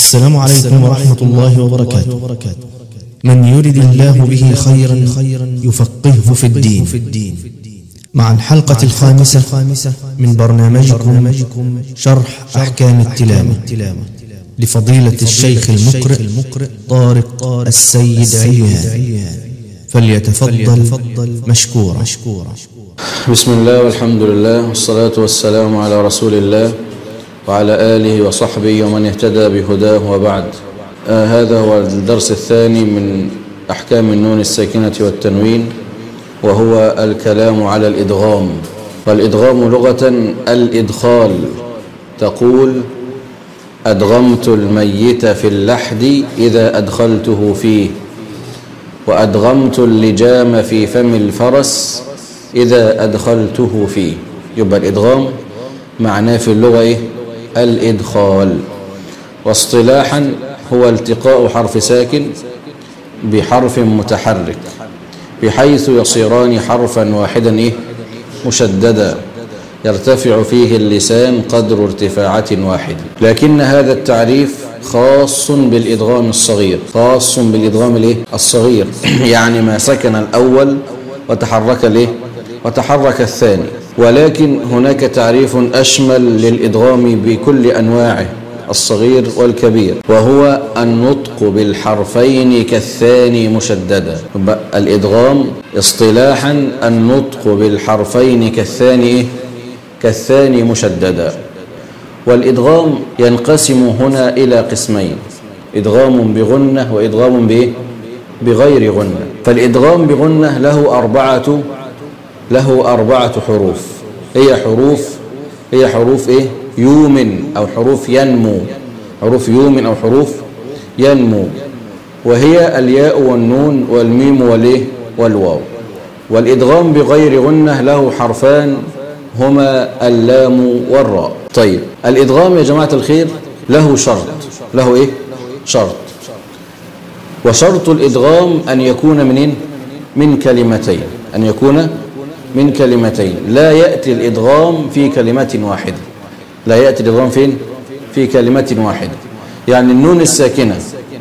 السلام عليكم ورحمة الله وبركاته من يرد الله به خيرا يفقهه في الدين مع الحلقة الخامسة من برنامجكم شرح أحكام التلاوة لفضيلة الشيخ المقرئ طارق السيد عيان فليتفضل مشكورا بسم الله والحمد لله والصلاة والسلام على رسول الله وعلى آله وصحبه ومن اهتدى بهداه وبعد آه هذا هو الدرس الثاني من أحكام النون الساكنة والتنوين وهو الكلام على الإدغام والإدغام لغة الإدخال تقول أدغمت الميت في اللحد إذا أدخلته فيه وأدغمت اللجام في فم الفرس إذا أدخلته فيه يبقى الإدغام معناه في اللغة إيه؟ الإدخال واصطلاحا هو التقاء حرف ساكن بحرف متحرك بحيث يصيران حرفا واحدا إيه؟ مشددا يرتفع فيه اللسان قدر ارتفاعة واحدة لكن هذا التعريف خاص بالإدغام الصغير خاص بالإدغام الايه الصغير يعني ما سكن الأول وتحرك الايه وتحرك الثاني ولكن هناك تعريف أشمل للإدغام بكل أنواعه الصغير والكبير وهو النطق بالحرفين كالثاني مشددا الإدغام اصطلاحا النطق بالحرفين كالثاني كالثاني مشددا والإدغام ينقسم هنا إلى قسمين إدغام بغنة وإدغام بإيه؟ بغير غنة فالإدغام بغنة له أربعة له أربعة حروف هي حروف هي حروف إيه؟ يومن أو حروف ينمو حروف يومن أو حروف ينمو وهي الياء والنون والميم والإيه؟ والواو والإدغام بغير غنة له حرفان هما اللام والراء طيب الإدغام يا جماعة الخير له شرط له إيه؟ شرط وشرط الإدغام أن يكون منين؟ من كلمتين أن يكون من كلمتين لا يأتي الإدغام في كلمة واحدة لا يأتي الإدغام فين؟ في كلمة واحدة يعني النون الساكنة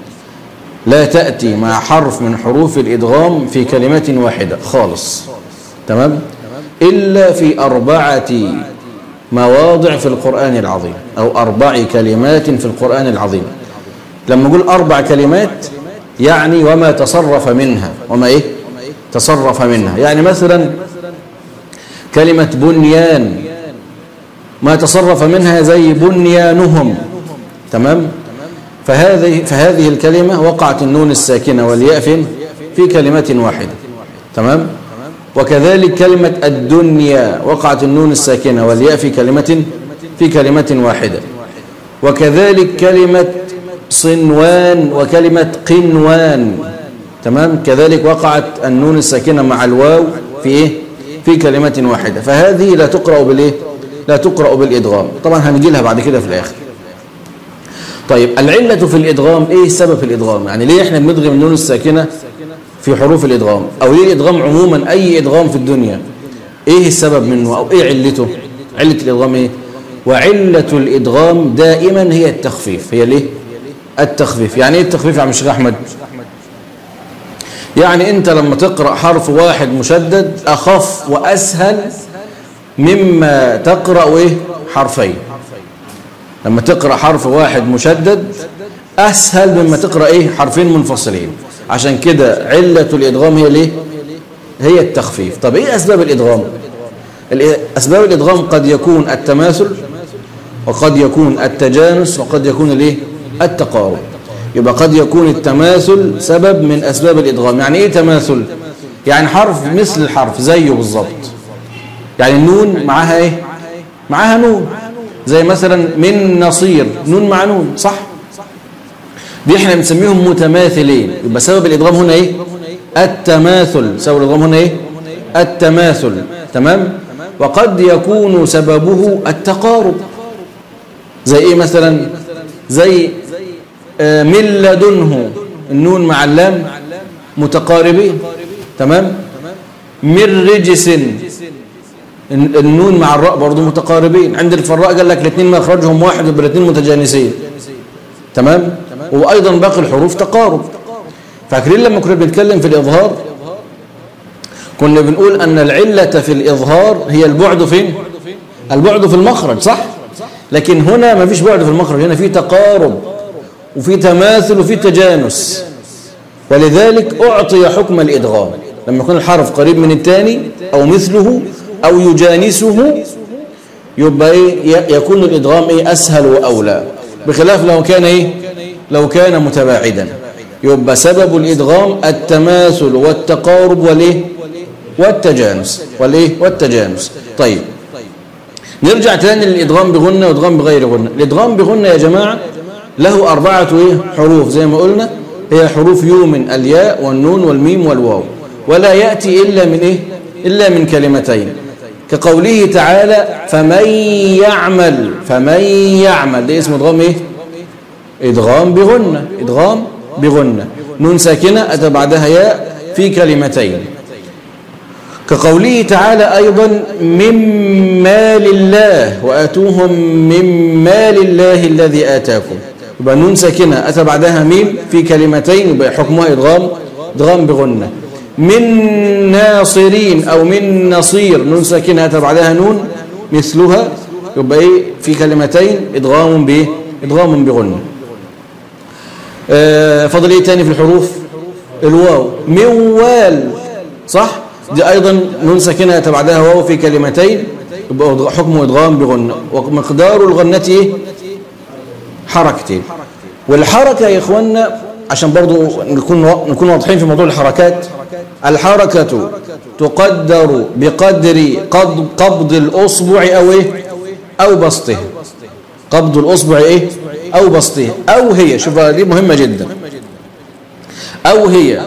لا تأتي مع حرف من حروف الإدغام في كلمة واحدة خالص تمام؟ إلا في أربعة مواضع في القرآن العظيم أو أربع كلمات في القرآن العظيم لما نقول أربع كلمات يعني وما تصرف منها وما إيه تصرف منها يعني مثلا كلمة بنيان ما تصرف منها زي بنيانهم تمام فهذه فهذه الكلمة وقعت النون الساكنة والياء فين في كلمة واحدة تمام وكذلك كلمة الدنيا وقعت النون الساكنة والياء في كلمة في كلمة واحدة وكذلك كلمة صنوان وكلمة قنوان تمام كذلك وقعت النون الساكنة مع الواو في ايه في كلمة واحدة فهذه لا تقرأ بالايه لا تقرأ بالإدغام طبعا هنجي لها بعد كده في الآخر طيب العلة في الإدغام ايه سبب الإدغام يعني ليه احنا بندغم النون الساكنة في حروف الإدغام أو ليه الإدغام عموما أي إدغام في الدنيا إيه السبب منه أو إيه علته علة الإدغام إيه وعلة الإدغام دائما هي التخفيف هي ليه التخفيف يعني إيه التخفيف يا عم الشيخ أحمد يعني أنت لما تقرأ حرف واحد مشدد أخف وأسهل مما تقرأ إيه حرفين لما تقرأ حرف واحد مشدد أسهل مما تقرأ إيه حرفين منفصلين عشان كده علة الإدغام هي ليه هي التخفيف طب إيه أسباب الإدغام أسباب الإدغام قد يكون التماثل وقد يكون التجانس وقد يكون الايه التقارب يبقى قد يكون التماثل سبب من أسباب الإدغام يعني إيه تماثل يعني حرف مثل الحرف زيه بالظبط يعني النون معاها إيه معاها نون زي مثلا من نصير نون مع نون صح دي احنا بنسميهم متماثلين يبقى سبب الادغام هنا ايه التماثل سبب الادغام هنا ايه التماثل تمام وقد يكون سببه التقارب زي ايه مثلا زي آه من لدنه النون مع اللام متقاربين تمام من رجس النون مع الراء برضه متقاربين عند الفراء قال لك الاثنين مخرجهم واحد والاثنين متجانسين تمام وأيضا باقي الحروف تقارب فاكرين لما كنا بنتكلم في الإظهار كنا بنقول أن العلة في الإظهار هي البعد فين البعد في المخرج صح لكن هنا ما فيش بعد في المخرج هنا في تقارب وفي تماثل وفي تجانس ولذلك أعطي حكم الإدغام لما يكون الحرف قريب من الثاني أو مثله أو يجانسه يبقى إيه يكون الإدغام إيه أسهل وأولى بخلاف لو كان إيه لو كان متباعدا يبقى سبب الإدغام التماثل والتقارب والإيه والتجانس والإيه والتجانس طيب نرجع تاني للإدغام بغنة وإدغام بغير غنة الإدغام بغنة يا جماعة له أربعة إيه حروف زي ما قلنا هي حروف يومن الياء والنون والميم والواو ولا يأتي إلا من إيه إلا من كلمتين كقوله تعالى فمن يعمل فمن يعمل ده اسم إدغام إيه إدغام بغنة إدغام بغنة نون ساكنة أتى بعدها ياء في كلمتين كقوله تعالى أيضا من مال الله وآتوهم من مال الله الذي آتاكم يبقى نون ساكنة أتى بعدها ميم في كلمتين يبقى حكمها إدغام إدغام بغنة من ناصرين أو من نصير نون ساكنة أتى بعدها نون مثلها يبقى إيه في كلمتين إدغام بإيه إدغام بغنة آه فضل إيه تاني في الحروف الواو من وال صح دي أيضا نون ساكنة أتى بعدها واو في كلمتين يبقى حكمه إدغام بغنة ومقدار الغنة إيه حركتين والحركة يا إخوانا عشان برضو نكون نكون واضحين في موضوع الحركات الحركة تقدر بقدر قبض, قبض الأصبع أو إيه أو بسطه قبض الأصبع إيه أو بسطه أو هي شوف دي مهمة جدا أو هي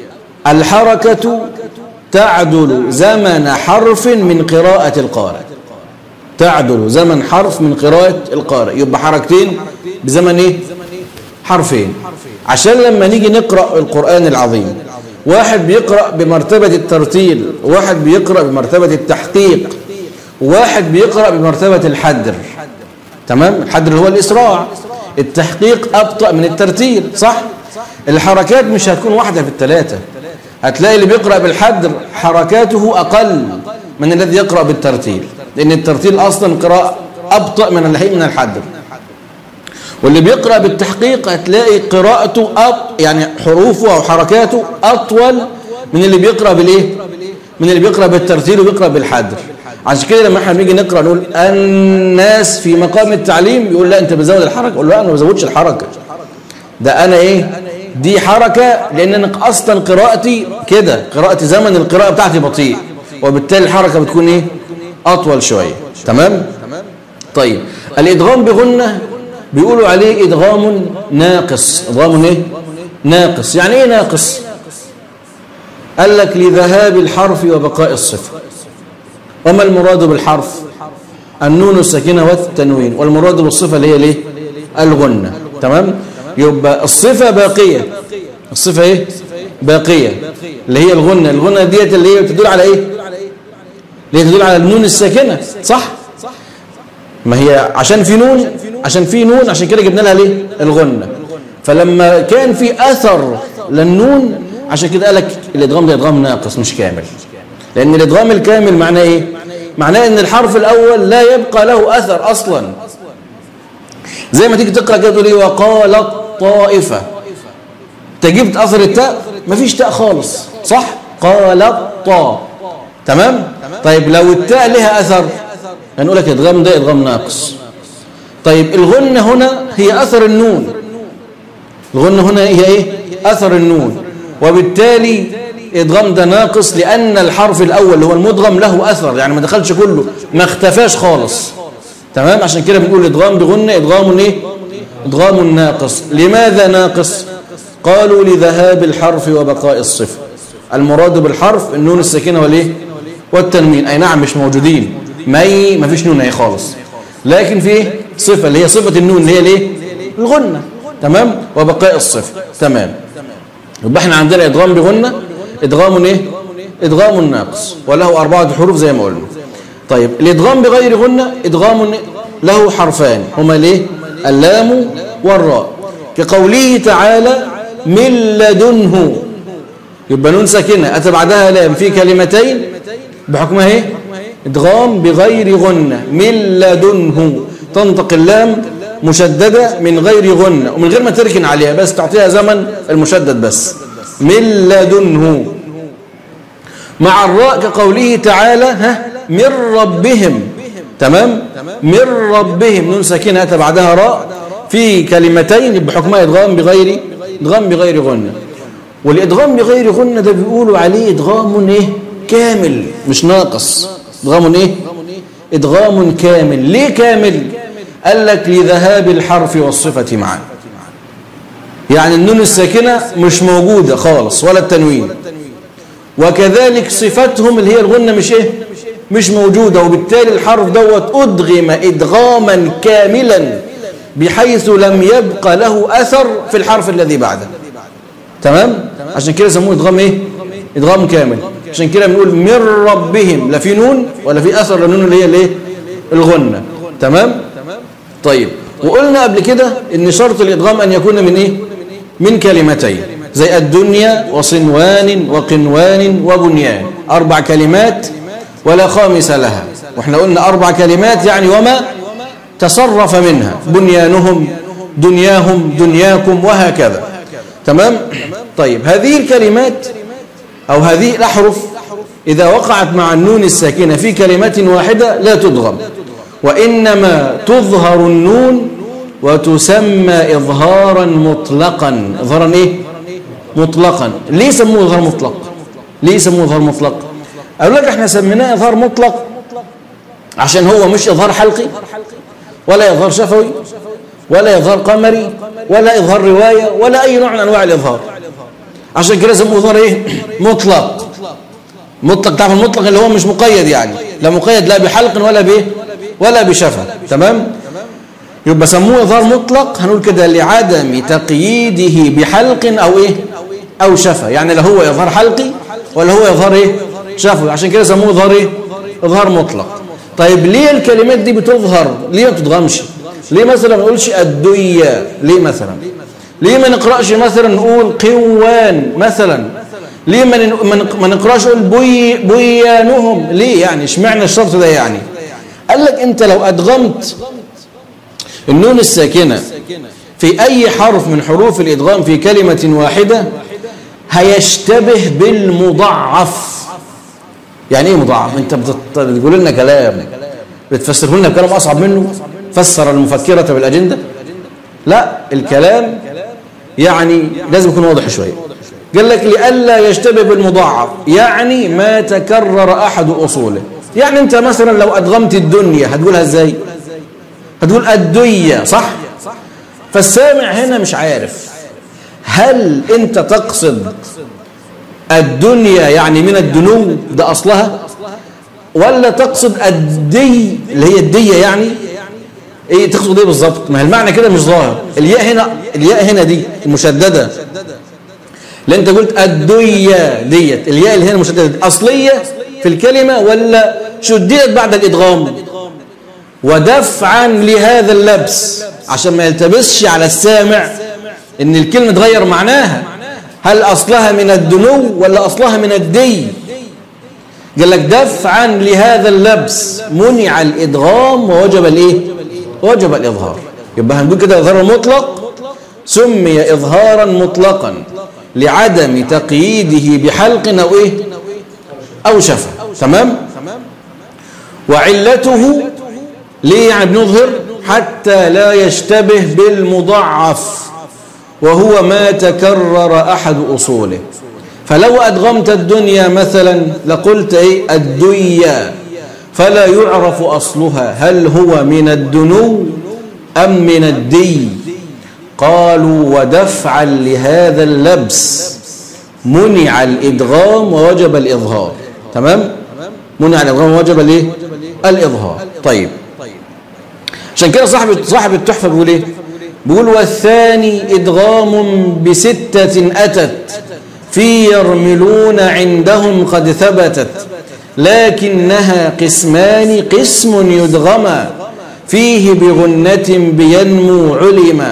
الحركة تعدل زمن حرف من قراءة القارئ تعدل زمن حرف من قراءة القارئ يبقى حركتين بزمن ايه حرفين عشان لما نيجي نقرأ القرآن العظيم واحد بيقرأ بمرتبة الترتيل واحد بيقرأ بمرتبة التحقيق واحد بيقرأ بمرتبة الحدر تمام الحدر هو الإسراع التحقيق أبطأ من الترتيل صح الحركات مش هتكون واحدة في الثلاثة هتلاقي اللي بيقرأ بالحدر حركاته أقل من الذي يقرأ بالترتيل لأن الترتيل أصلا قراءة أبطأ من من الحدر واللي بيقرأ بالتحقيق هتلاقي قراءته أط... يعني حروفه أو حركاته أطول من اللي بيقرأ بالإيه؟ من اللي بيقرأ بالترتيل وبيقرأ بالحدر عشان كده لما احنا بنيجي نقرأ نقول الناس في مقام التعليم يقول لا أنت بتزود الحركة أقول لا أنا ما بزودش الحركة ده أنا إيه دي حركة لأن أنا أصلا قراءتي كده قراءتي زمن القراءة بتاعتي بطيء وبالتالي الحركة بتكون إيه أطول شوية تمام طيب الإدغام بغنة بيقولوا عليه إدغام ناقص إدغام إيه ناقص يعني إيه ناقص قال لك لذهاب الحرف وبقاء الصفة وما المراد بالحرف النون الساكنة والتنوين والمراد بالصفة اللي هي ليه الغنة تمام يبقى الصفة باقية الصفة ايه باقية اللي هي الغنة الغنة ديت اللي هي تدل على ايه اللي هي تدل على النون الساكنة صح ما هي عشان في نون عشان في نون عشان كده جبنا لها ليه الغنة فلما كان في أثر للنون عشان كده قالك الإدغام ده إدغام ناقص مش كامل لأن الإدغام الكامل معناه إيه معناه إن الحرف الأول لا يبقى له أثر أصلا زي ما تيجي تقرأ كده تقول إيه وقالت طائفة تجيب أثر التاء مفيش تاء خالص صح قالت طا تمام طيب لو التاء لها أثر هنقول لك إدغام ده إدغام ناقص طيب الغنة هنا هي أثر النون الغنة هنا هي إيه أثر النون وبالتالي إدغام ده ناقص لأن الحرف الأول اللي هو المدغم له أثر يعني ما دخلش كله ما اختفاش خالص تمام عشان كده بنقول إدغام بغنة إدغام إيه إدغام ناقص لماذا ناقص قالوا لذهاب الحرف وبقاء الصفة المراد بالحرف النون الساكنة والإيه والتنوين أي نعم مش موجودين ماي ما فيش نون أي خالص لكن في إيه صفة اللي هي صفة النون اللي هي ليه الغنة تمام وبقاء الصفة تمام يبقى احنا عندنا إدغام بغنة إدغام إيه إدغام ناقص وله أربعة حروف زي ما قلنا طيب الإدغام بغير غنة إدغام له حرفان هما ليه اللام والراء كقوله تعالى من لدنه يبقى نون ساكنة أتى بعدها لام في كلمتين بحكمها ايه ادغام بغير غنة من لدنه تنطق اللام مشددة من غير غنة ومن غير ما تركن عليها بس تعطيها زمن المشدد بس من لدنه مع الراء كقوله تعالى ها من ربهم تمام من ربهم نون ساكنة أتى بعدها راء في كلمتين بحكمها إدغام بغير إدغام بغير غنة والإدغام بغير غنة ده بيقولوا عليه إدغام إيه كامل مش ناقص إدغام إيه إدغام كامل ليه كامل قال لك لذهاب الحرف والصفة معا يعني النون الساكنة مش موجودة خالص ولا التنوين وكذلك صفتهم اللي هي الغنة مش ايه مش موجودة وبالتالي الحرف دوت أدغم إدغاما كاملا بحيث لم يبقى له أثر في الحرف الذي بعده تمام عشان كده سموه إدغام ايه إدغام كامل عشان كده بنقول من ربهم لا في نون ولا في أثر للنون اللي هي الايه الغنة تمام طيب وقلنا قبل كده ان شرط الإدغام أن يكون من ايه من كلمتين زي الدنيا وصنوان وقنوان وبنيان أربع كلمات ولا خامس لها واحنا قلنا أربع كلمات يعني وما تصرف منها بنيانهم دنياهم دنياكم وهكذا تمام طيب هذه الكلمات أو هذه الأحرف إذا وقعت مع النون الساكنة في كلمة واحدة لا تدغم وإنما تظهر النون وتسمى إظهارا مطلقا إظهارا إيه؟ مطلقا ليه سموه إظهار مطلق ليه سموه إظهار مطلق أقول لك احنا سميناه إظهار مطلق عشان هو مش إظهار حلقي ولا إظهار شفوي ولا إظهار قمري ولا إظهار رواية ولا أي نوع من أنواع الإظهار عشان كده سموه إظهار إيه مطلق مطلق تعرف المطلق اللي هو مش مقيد يعني لا مقيد لا بحلق ولا بإيه ولا بشفة تمام يبقى سموه إظهار مطلق هنقول كده لعدم تقييده بحلق أو إيه أو شفة يعني لا هو إظهار حلقي ولا هو إظهار إيه شفوي عشان كده سموه إظهار إيه إظهار مطلق طيب ليه الكلمات دي بتظهر ليه ما بتضغمش ليه مثلا ما نقولش الدية ليه مثلا ليه ما نقرأش مثلا نقول قوان مثلا ليه ما ما نقراش نقول بي بيانهم ليه يعني اشمعنى الشرط ده يعني قال لك انت لو ادغمت النون الساكنة في أي حرف من حروف الإدغام في كلمة واحدة هيشتبه بالمضعف يعني ايه مضاعف انت بتقول لنا كلام بتفسره لنا بكلام اصعب منه فسر المفكرة بالاجندة لا الكلام يعني لازم يكون واضح شوية قال لك لئلا يشتبه بالمضاعف يعني ما تكرر احد اصوله يعني انت مثلا لو ادغمت الدنيا هتقولها ازاي هتقول الدية صح فالسامع هنا مش عارف هل انت تقصد الدنيا يعني من الدنو ده أصلها ولا تقصد الدي اللي هي الدية يعني ايه تقصد ايه بالظبط ما هي المعنى كده مش ظاهر الياء هنا الياء هنا دي المشددة لان انت قلت الدية ديت الياء اللي هنا المشددة دي أصلية في الكلمة ولا شددت بعد الإدغام ودفعا لهذا اللبس عشان ما يلتبسش على السامع ان الكلمة تغير معناها هل أصلها من الدنو ولا أصلها من الدي قال لك دفعا لهذا اللبس منع الإدغام ووجب الإيه وجب الإظهار يبقى هنقول كده إظهار مطلق سمي إظهارا مطلقا لعدم تقييده بحلق أو إيه أو شفة تمام وعلته ليه يعني بنظهر حتى لا يشتبه بالمضعف وهو ما تكرر أحد أصوله فلو أدغمت الدنيا مثلا لقلت إيه الدنيا فلا يعرف أصلها هل هو من الدنو أم من الدي قالوا ودفعا لهذا اللبس منع الإدغام ووجب الإظهار تمام منع الإدغام ووجب الإيه الإظهار طيب عشان كده صاحب صاحب التحفة بيقول إيه بيقول والثاني إدغام بستة أتت في يرملون عندهم قد ثبتت لكنها قسمان قسم يدغما فيه بغنة بينمو علما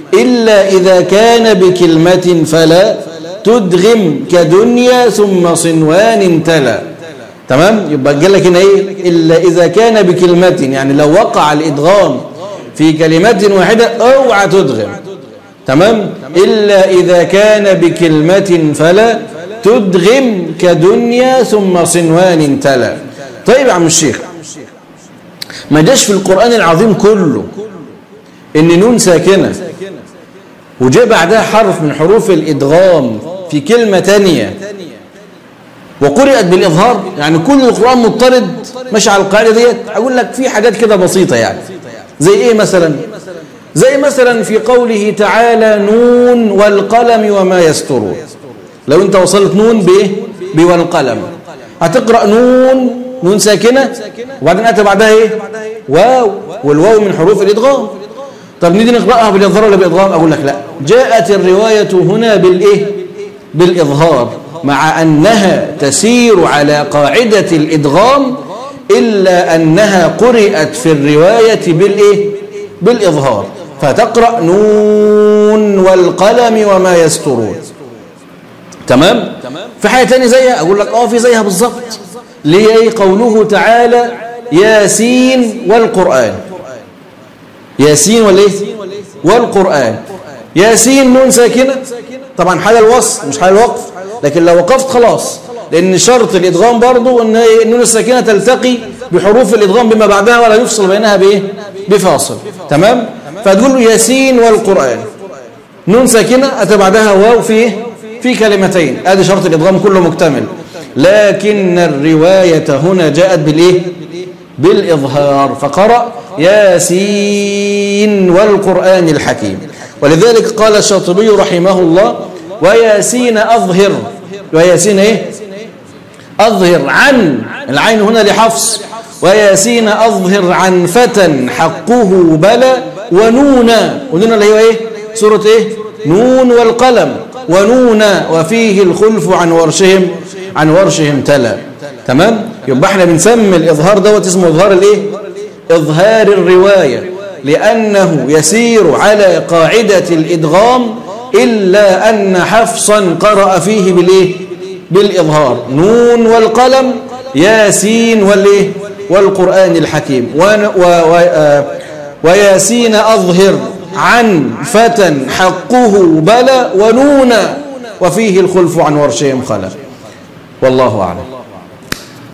إلا إذا كان بكلمة فلا تدغم كدنيا ثم صنوان تلا تمام يبقى قال لك هنا ايه الا اذا كان بكلمه يعني لو وقع الادغام في كلمه واحده اوعى تدغم تمام الا اذا كان بكلمه فلا تدغم كدنيا ثم صنوان تلا طيب يا عم الشيخ ما جاش في القران العظيم كله ان نون ساكنه وجاء بعدها حرف من حروف الادغام في كلمه ثانيه وقرأت بالإظهار يعني كل القرآن مضطرد مش على القاعدة ديت أقول لك في حاجات كده بسيطة يعني زي إيه مثلا زي مثلا في قوله تعالى نون والقلم وما يسترون لو أنت وصلت نون بإيه بوالقلم هتقرأ نون نون ساكنة وبعدين أتى بعدها إيه واو والواو من حروف الإدغام طب نيجي نقرأها بالإظهار ولا بإدغام أقول لك لا جاءت الرواية هنا بالإيه بالإظهار مع أنها تسير على قاعدة الإدغام إلا أنها قرئت في الرواية بالإيه؟ بالإظهار فتقرأ نون والقلم وما يسترون تمام؟ في حاجة تانية زيها أقول لك آه في زيها بالظبط ليه إيه قوله تعالى ياسين والقرآن ياسين والإيه؟ والقرآن ياسين نون ساكنة طبعا حال الوصل مش حال الوقف لكن لو وقفت خلاص لأن شرط الإدغام برضو أن النون الساكنة تلتقي بحروف الإدغام بما بعدها ولا يفصل بينها بإيه؟ بفاصل تمام؟ فتقول له ياسين والقرآن نون ساكنة أتى بعدها واو في إيه؟ في كلمتين ادي شرط الإدغام كله مكتمل لكن الرواية هنا جاءت بالإيه؟ بالإظهار فقرأ ياسين والقرآن الحكيم ولذلك قال الشاطبي رحمه الله وياسين أظهر وياسين إيه أظهر عن العين هنا لحفص وياسين أظهر عن فتى حقه بلى ونونا ونونا اللي هي إيه سورة إيه نون والقلم ونونا وفيه الخلف عن ورشهم عن ورشهم تلا تمام يبقى احنا بنسمي الإظهار دوت اسمه إظهار الإيه إظهار الرواية لأنه يسير على قاعدة الإدغام إلا أن حفصا قرأ فيه بالإيه؟ بالإظهار نون والقلم ياسين والإيه؟ والقرآن الحكيم و و و آه وياسين أظهر عن فتى حقه بلى ونونا وفيه الخلف عن ورشهم خلا والله أعلم